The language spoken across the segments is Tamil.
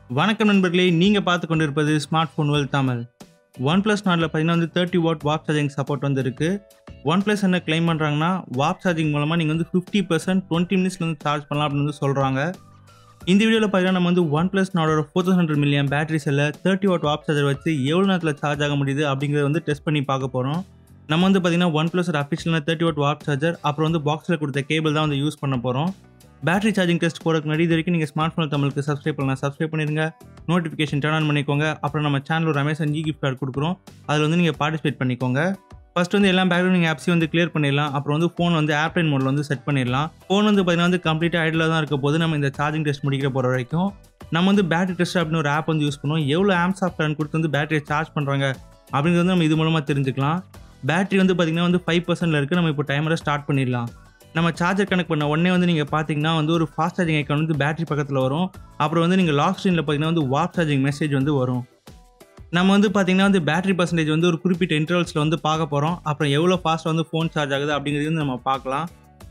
வணக்கம் நண்பர்களே நீங்கள் பார்த்து கொண்டிருப்பது smart phone well Tamil OnePlus நாட்டில் பார்த்தீங்கன்னா வந்து thirty watt warp charging support வந்து இருக்குது ஒன் ப்ளஸ் என்ன கிளைம் பண்ணுறாங்கன்னா வாப் சார்ஜிங் மூலமாக நீங்கள் வந்து ஃபிஃப்டி பர்சன்ட் டுவெண்ட்டி மினிட்ஸ்ல வந்து சார்ஜ் பண்ணலாம் அப்படின்னு வந்து சொல்கிறாங்க இந்த வீடியோவில் பார்த்தீங்கன்னா நம்ம வந்து ஒன் ப்ளஸ் நாடோட four thousand hundred million battery செல்ல தேர்ட்டி வாட் வாப் சார்ஜர் வச்சு எவ்வளோ நேரத்தில் சார்ஜ் ஆக முடியுது அப்படிங்கிறத வந்து டெஸ்ட் பண்ணி பார்க்க போகிறோம் நம்ம வந்து பார்த்தீங்கன்னா ஒன் ப்ளஸ் அஃபிஷியலான தேர்ட்டி வாட் வாப் சார்ஜர் அப்புறம் வந்து பாக்ஸில் கொடுத்த கேபிள் தான் வந்து யூஸ் பண்ண போகிறோம் பேட்டரி சார்ஜிங் டெஸ்ட் போகிறதுக்கு முன்னாடி இது வரைக்கும் நீங்கள் ஸ்மார்ட் ஃபோன் தமிழுக்கு சப்ஸ்கிரைப் பண்ணலாம் சப்ஸ்கிரைப் பண்ணிருங்க நோட்டிஃபிகேஷன் டர்ன் ஆன் பண்ணிக்கோங்க அப்புறம் நம்ம சேனல் ஒரு அமேசான் ஜி கிஃப்ட் கார்டு கொடுக்குறோம் அதில் வந்து நீங்கள் பார்ட்டிசிபேட் பண்ணிக்கோங்க ஃபர்ஸ்ட் வந்து எல்லா பேக்ரவுண்ட் நீங்கள் ஆப்ஸையும் வந்து கிளியர் பண்ணிடலாம் அப்புறம் வந்து ஃபோன் வந்து ஏர்ப்ளைன் மோடில் வந்து செட் பண்ணிடலாம் ஃபோன் வந்து பார்த்தீங்கன்னா வந்து கம்ப்ளீட்டாக ஐடில் தான் இருக்க போது நம்ம இந்த சார்ஜிங் டெஸ்ட் முடிக்கிற போகிற வரைக்கும் நம்ம வந்து பேட்டரி டெஸ்ட் அப்படின்னு ஒரு ஆப் வந்து யூஸ் பண்ணுவோம் எவ்வளோ ஆம்ஸ் ஆஃப் கரண்ட் கொடுத்து வந்து பேட்டரியை சார்ஜ் பண்ணுறாங்க அப்படிங்கிறது வந்து நம்ம இது மூலமாக தெரிஞ்சுக்கலாம் பேட்டரி வந்து பார்த்திங்கன்னா வந்து ஃபைவ் பர்சன்டில் இருக்குது நம்ம இப்போ டைமரை ஸ்டார்ட் பண்ணிடலாம் நம்ம சார்ஜர் கனெக்ட் பண்ண உடனே வந்து நீங்கள் பார்த்தீங்கன்னா வந்து ஒரு ஃபாஸ்ட் சார்ஜிங் ஐக்கான் வந்து பேட்டரி பக்கத்தில் வரும் அப்புறம் வந்து நீங்கள் லாக் ஸ்க்ரீனில் பார்த்தீங்கன்னா வந்து வாப் சார்ஜிங் மெசேஜ் வந்து வரும் நம்ம வந்து பார்த்தீங்கன்னா வந்து பேட்டரி பர்சன்டேஜ் வந்து ஒரு குறிப்பிட்ட இன்டர்வல்ஸில் வந்து பார்க்க போகிறோம் அப்புறம் எவ்வளோ ஃபாஸ்ட் வந்து ஃபோன் சார்ஜ் ஆகுது அப்படிங்கிறது வந்து நம்ம பார்க்கலாம்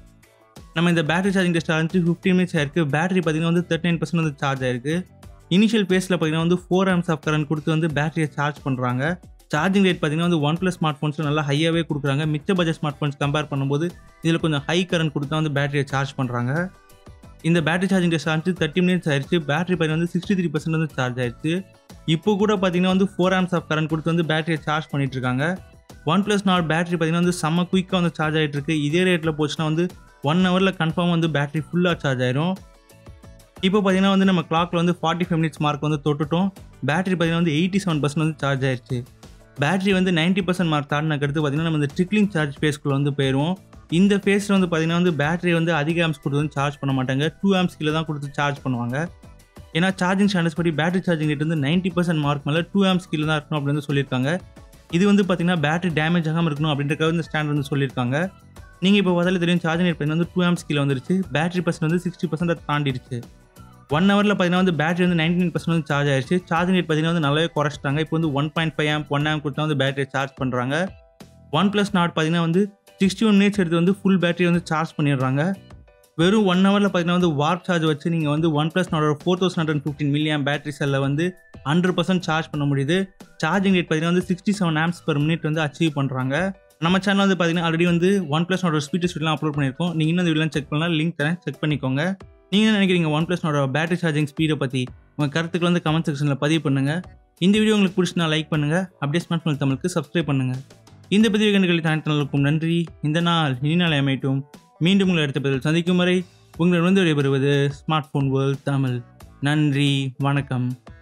நம்ம இந்த பேட்டரி சார்ஜிங் டெஸ்ட் ஆரம்பிச்சு ஃபிஃப்டீன் மினிட்ஸ் ஆயிருக்கு பேட்டரி பார்த்தீங்கன்னா வந்து தேர்ட்டி நைன் பர்சன்ட் வந்து சார்ஜ் ஆயிருக்கு இனிஷியல் ஃபேஸில் பார்த்தீங்கன்னா வந்து ஃபோர் ஆம்ஸ் ஆஃப் கரண்ட் கொடுத்து வந்து பேட்டரியை சார்ஜ் பண்ணுறாங்க சார்ஜிங் ரேட் பார்த்தீங்கன்னா வந்து ஒன் ப்ளஸ் ஸ்மார்ட் ஃபோன்ஸில் நல்லா ஹையாகவே கொடுக்குறாங்க மிச்ச பட்ஜெட் ஸ்மார்ட் ஃபோன்ஸ் கம்பேர் பண்ணும்போது இதில் கொஞ்சம் ஹை கரண்ட் கொடுத்து தான் வந்து பேட்டரியை சார்ஜ் பண்ணுறாங்க இந்த பேட்டரி சார்ஜிங் டெஸ்ட் ஆரம்பிச்சு தேர்ட்டி மினிட்ஸ் ஆயிடுச்சு பேட்டரி பார்த்தீங்கன்னா வந்து சிக்ஸ்டி த்ரீ பர்சன்ட் வந்து சார்ஜ் ஆயிடுச்சு இப்போ கூட பார்த்தீங்கன்னா வந்து ஃபோர் ஆம்ஸ் ஆஃப் கரண்ட் கொடுத்து வந்து பேட்டரியை சார்ஜ் பண்ணிட்டு இருக்காங்க ஒன் ப்ளஸ் நாட் பேட்டரி பார்த்தீங்கன்னா வந்து செம்ம குயிக்காக வந்து சார்ஜ் ஆகிட்டு இருக்கு இதே ரேட்டில் போச்சுன்னா வந்து ஒன் ஹவரில் கன்ஃபார்ம் வந்து பேட்டரி ஃபுல்லாக சார்ஜ் ஆயிரும் இப்போ பார்த்தீங்கன்னா வந்து நம்ம கிளாக்ல வந்து ஃபார்ட்டி ஃபைவ் மினிட்ஸ் மார்க் வந்து தொட்டுட்டோம் பேட்டரி பார்த்தீங்கன்னா வந்து எயிட்டி செவன் பர்சன்ட் வந்து சார்ஜ் ஆயிடுச்சு பேட்டரி வந்து நைன்ட்டி பர்சன்ட் மார்க் தாண்டினக்கு அடுத்து பார்த்தீங்கன்னா நம்ம இந்த ட்ரிக்லிங் சார்ஜ் ஃபேஸ்க்குள்ள வந்து போயிடுவோம் இந்த ஃபேஸில் வந்து பார்த்தீங்கன்னா வந்து பேட்டரி வந்து அதிக ஆம்ஸ் கொடுத்து வந்து சார்ஜ் பண்ண மாட்டாங்க டூ ஆம்ஸ் கீழே தான் கொடுத்து சார்ஜ் பண்ணுவாங்க ஏன்னா சார்ஜிங் ஸ்டாண்டர்ஸ் படி பேட்டரி சார்ஜிங் ரேட் வந்து நைன்ட்டி பர்சன்ட் மார்க் மேலே டூ ஆம்ஸ் கீழே தான் இருக்கணும் அப்படின்னு வந்து சொல்லியிருக்காங்க இது வந்து பார்த்தீங்கன்னா பேட்டரி டேமேஜ் ஆகாமல் இருக்கணும் அப்படின்றக்காக இந்த ஸ்டாண்ட் வந்து சொல்லியிருக்காங்க நீங்கள் இப்போ பார்த்தாலே தெரியும் சார்ஜிங் ரேட் வந்து டூ ஆம்ஸ் கீழே வந்துருச்சு பேட்டரி பர்சன்ட் வந்து சிக்ஸ்டி பர்சன்ட் தாண்டிடுச்சு ஒன் ஹவரில் பார்த்தீங்கன்னா வந்து பேட்டரி வந்து நைன்டி நைன் பர்சன்ட் வந்து சார்ஜ் ஆயிடுச்சு சார்ஜிங் ரேட் பார்த்தீங்கன்னா வந்து நல்லாவே குறைச்சிட்டாங்க இப்போ வந்து one point five amp one amp கொடுத்தா வந்து பேட்டரியை சார்ஜ் பண்ணுறாங்க ஒன் ப்ளஸ் நாட் பார்த்தீங்கன்னா வந்து சிக்ஸ்டி ஒன் மினிட்ஸ் எடுத்து வந்து ஃபுல் பேட்டரி வந்து சார்ஜ் பண்ணிடுறாங்க வெறும் ஒன் ஹவரில் பார்த்தீங்கன்னா வந்து வார்ப் சார்ஜ் வச்சு நீங்கள் வந்து ஒன் ப்ளஸ் நாடோட four thousand hundred fifteen milliamp battery செல்லில் வந்து ஹண்ட்ரட் பர்சன்ட் சார்ஜ் பண்ண முடியுது சார்ஜிங் ரேட் பார்த்தீங்கன்னா வந்து sixty seven amps per minute வந்து அச்சீவ் பண்ணுறாங்க நம்ம சேனல் வந்து பார்த்தீங்கன்னா ஆல்ரெடி வந்து ஒன் ப்ளஸ் நாடோட ஸ்பீட் ஸ்பீட்லாம் அப்லோட் பண்ணியிருக்கோம் நீங்கள் இன்னும் இந்த வீடியோ செக் பண்ணலாம் லிங்க் தரேன் செக் பண்ணிக்கோங்க நீங்கள் என்ன நினைக்கிறீங்க ஒன் ப்ளஸ்னோட பேட்டரி சார்ஜிங் ஸ்பீடை பற்றி உங்கள் கருத்துக்கள் வந்து கமெண்ட் செக்ஷனில் பதிவு பண்ணுங்கள் இந்த வீடியோ உங்களுக்கு பிடிச்சினா லைக் பண்ணுங்கள் அப்படியே ஸ்மார்ட் ஃபோன் தமிழுக்கு சப்ஸ்கிரைப் பண்ணுங்கள் இந்த பதிவு கண்டுகளை தனித்தனருக்கும் நன்றி இந்த நாள் இனி நாள் அமையட்டும் மீண்டும் உங்களை அடுத்த பதில் சந்திக்கும் வரை உங்களிடம் வந்து விடைபெறுவது ஸ்மார்ட் ஃபோன் வேர்ல்ட் தமிழ் நன்றி வணக்கம்